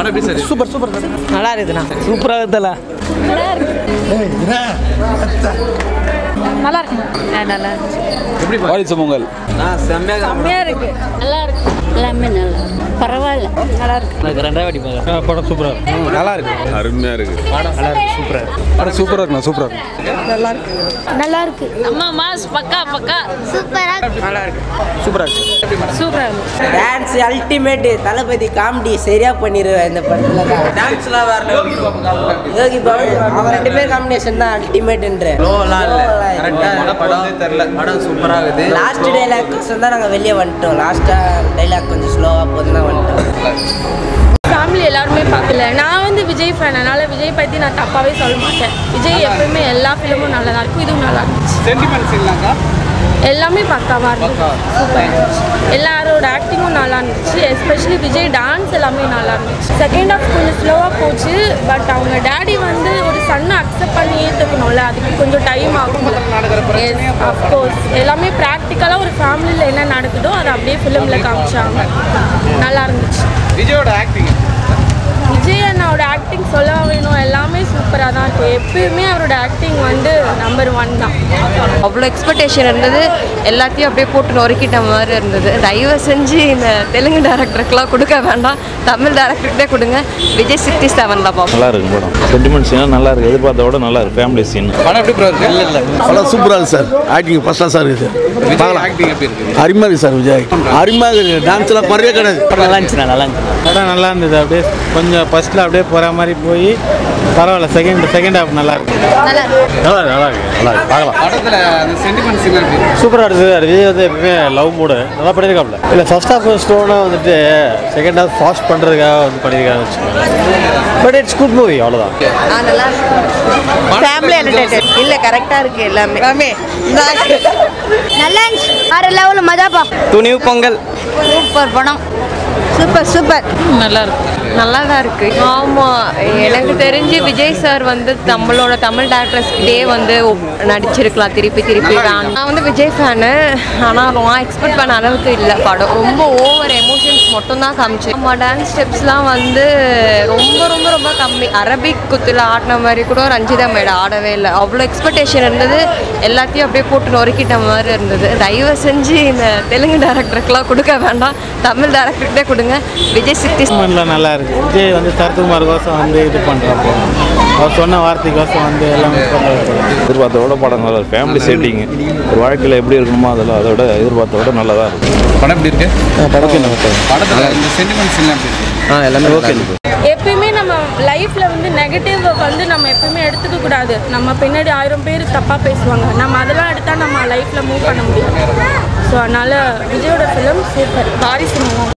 படம் எப்படி sir super super நல்லா இருக்குண்ணா சூப்பராக இருக்குதுல்ல நல்லா இருக்கு நல்லா இருக்கு எப்படி வாரிசு பொங்கல் செம்மையா இருக்கு நல்லா இருக்கு எல்லாமே நல்லா பரவாயில்ல நல்லா இருக்கு எனக்கு ரெண்டாவது வாட்டி பார்க்குறேன் படம் சூப்பராக நல்லா இருக்கு அருமையா இருக்கு நல்லா இருக்கு சூப்பராக படம் சூப்பரா இருக்குண்ணா சூப்பரா இருக்கு நல்லா இருக்கு அம்மா மாஸ் பக்கா பக்கா சூப்பரா நல்லா இருக்கு சூப்பராக இருக்கு சூப்பரா இருக்கு டான்ஸ் அல்டிமேட் தளபதி காமெடி சரியா பண்ணிடுவேன் இந்த படத்துல டான்ஸ்லாம் வேற யோகி பாபு அவன் ரெண்டு பேர் காம்பினேஷன் தான் அல்டிமேட்ன்ற படம் சூப்பரா இருக்குது லாஸ்ட் டைலாக் தான் நாங்கள் வெளியே வந்துட்டோம் லாஸ்ட்டாக டைலாக் கொஞ்சம் ஸ்லோவாக போது தான் வந்துட்டோம் ஃபேமிலி எல்லாருமே பார்க்கல நான் வந்து விஜய் ஃபேன் அதனால விஜய் பற்றி நான் தப்பாகவே சொல்ல மாட்டேன் விஜய் எப்பவுமே எல்லா ஃபிலிமும் நல்லா தான் இருக்கும் இதுவும் நல்லா இருந்துச்சு சென்டிமெண்ட்ஸ் இல்லைங்க எல்லாமே பக்காவாக இருந்துச்சு சூப்பர் இருந்துச்சு எல்லாரோட ஆக்டிங்கும் நல்லா இருந்துச்சு எஸ்பெஷலி விஜய் டான்ஸ் எல்லாமே நல்லா இருந்துச்சு செகண்ட் ஹாஃப் கொஞ்சம் ஸ்லோவாக போச்சு பட் அவங்க டேடி வந்து ஒரு சன்னை அக்செப்ட் பண்ணி ஏற்றுக்கணும்ல அதுக்கு கொஞ்சம் டைம் ஆகும் எஸ் அஃப்கோர்ஸ் எல்லாமே ப்ராக்டிக்கலாக ஒரு ஃபேமிலியில் என்ன நடக்குதோ அதை அப்படியே ஃபிலிமில் காமிச்சாங்க நல்லா இருந்துச்சு விஜயோட ஆக்டிங் விஜய் அண்ணாவோட ஆக்டிங் சொல்ல வேணும் எல்லாமே சூப்பராக தான் இருக்கும் எப்பயுமே அவரோட ஆக்டிங் வந்து நம்பர் ஒன் தான் அவ்வளோ எக்ஸ்பெக்டேஷன் இருந்தது எல்லாத்தையும் அப்படியே போட்டு நொறுக்கிட்ட மாதிரி இருந்தது தயவு செஞ்சு இந்த தெலுங்கு டேரக்டருக்குலாம் கொடுக்க வேண்டாம் தமிழ் டேரக்டர்கிட்டே கொடுங்க விஜய் சிக்ஸ்டி செவனில் பார்ப்போம் நல்லா இருக்கு படம் சென்டிமெண்ட் சீன் நல்லா இருக்கு எதிர்பார்த்த விட நல்லா இருக்கு ஃபேமிலி சீன் படம் எப்படி ப்ரோ இருக்கு இல்ல இல்ல படம் சூப்பராக இருக்கு சார் ஆக்டிங் ஃபர்ஸ்ட் கிளாஸாக இருக்குது விஜய் ஆக்டிங் எப்படி இருக்கு அருமையாக இருக்குது சார் விஜய் அருமையாக இருக்குது டான்ஸ்லாம் குறைய கிடையாது நல்லா இருந்துச்சுண்ணா நல்லா இருந்துச்சு படம் நல்லா இருந்தது அப்படியே கொஞ்சம் ஃபர்ஸ்ட்டில் அப்படியே போகிற மாதிரி போய் பரவாயில்ல செகண்ட் செகண்ட் ஹாஃப் நல்லா இருக்கு நல்லா இருக்கு நல்லா இருக்கு நல்லா இருக்கு பார்க்கலாம் படத்துல அந்த சென்டிமெண்ட்ஸ் எப்படி இருக்கு சூப்பராக இருக்குது விஜய் வந்து எப்பவுமே லவ் மூடு நல்லா பண்ணியிருக்காப்ல இல்லை ஃபர்ஸ்ட் ஹாஃப் ஸ்லோனாக வந்துட்டு செகண்ட் ஹாஃப் ஃபாஸ்ட் பண்ணுறதுக்காக வந்து பண்ணியிருக்காங்க வச்சுக்கோங்க பட் இட்ஸ் குட் மூவி அவ்வளோதான் நல்லா ஃபேமிலி என்டர்டைன்மெண்ட் இல்லை கரெக்டாக இருக்குது எல்லாமே எல்லாமே நல்லா இருந்துச்சு வேற லெவலில் மஜாப்பா துணிவு பொங்கல் சூப்பர் படம் சூப்பர் சூப்பர் நல்லா இருக்கு நல்லா தான் இருக்கு ஆமாம் எனக்கு தெரிஞ்சு விஜய் சார் வந்து நம்மளோட தமிழ் டேரக்டர்ஸ்கிட்டே வந்து ஒப்- நடிச்சிருக்கலாம் திருப்பி திருப்பி நான் நான் வந்து விஜய் ஃபேனு ஆனால் நான் எக்ஸ்பெக்ட் பண்ண அளவுக்கு இல்லை படம் ரொம்ப ஓவர் எமோஷன்ஸ் மட்டும் தான் காமிச்சு நம்ம டான்ஸ் ஸ்டெப்ஸ்லாம் வந்து ரொம்ப ரொம்ப ரொம்ப கம்மி அரபிக் குத்தில் ஆடின மாதிரி கூட ரஞ்சிதா மேடம் ஆடவே இல்லை அவ்வளோ எக்ஸ்பெக்டேஷன் இருந்தது எல்லாத்தையும் அப்படியே போட்டு நொறுக்கிட்ட மாதிரி இருந்தது தயவு செஞ்சு இந்த தெலுங்கு டேரக்டருக்குலாம் கொடுக்க வேண்டாம் தமிழ் டேரக்டர்கிட்டே கொடுங்க விஜய் சிக்ஸ்டி மூமெண்ட்லாம் நல்லா இருக்கு விஜய் வந்து சரத்குமார் கோசம் வந்து இது பண்ணுறப்போ அவர் சொன்ன வார்த்தைக்கோசம் வந்து எல்லாமே பண்ணுறது எதிர்பார்த்த விட படம் நல்லா இருக்கு ஃபேமிலி செட்டிங் ஒரு வாழ்க்கையில் எப்படி இருக்கணுமோ அதெல்லாம் அதை விட எதிர்பார்த்த விட நல்லா தான் இருக்கு படம் எப்படி இருக்கு படத்தில் படத்துல இந்த சென்டிமெண்ட்ஸ் எல்லாம் எப்படி இருக்கு ஆ எல்லாமே ஓகே எப்பயுமே நம்ம லைஃப்ல வந்து நெகட்டிவ் வந்து நம்ம எப்பயுமே எடுத்துக்க கூடாது நம்ம பின்னாடி ஆயிரம் பேர் தப்பா பேசுவாங்க நம்ம அதெல்லாம் எடுத்தா நம்ம லைஃப்ல மூவ் பண்ண முடியும் ஸோ அதனால விஜயோட ஃபிலிம் சூப்பர் வாரிசு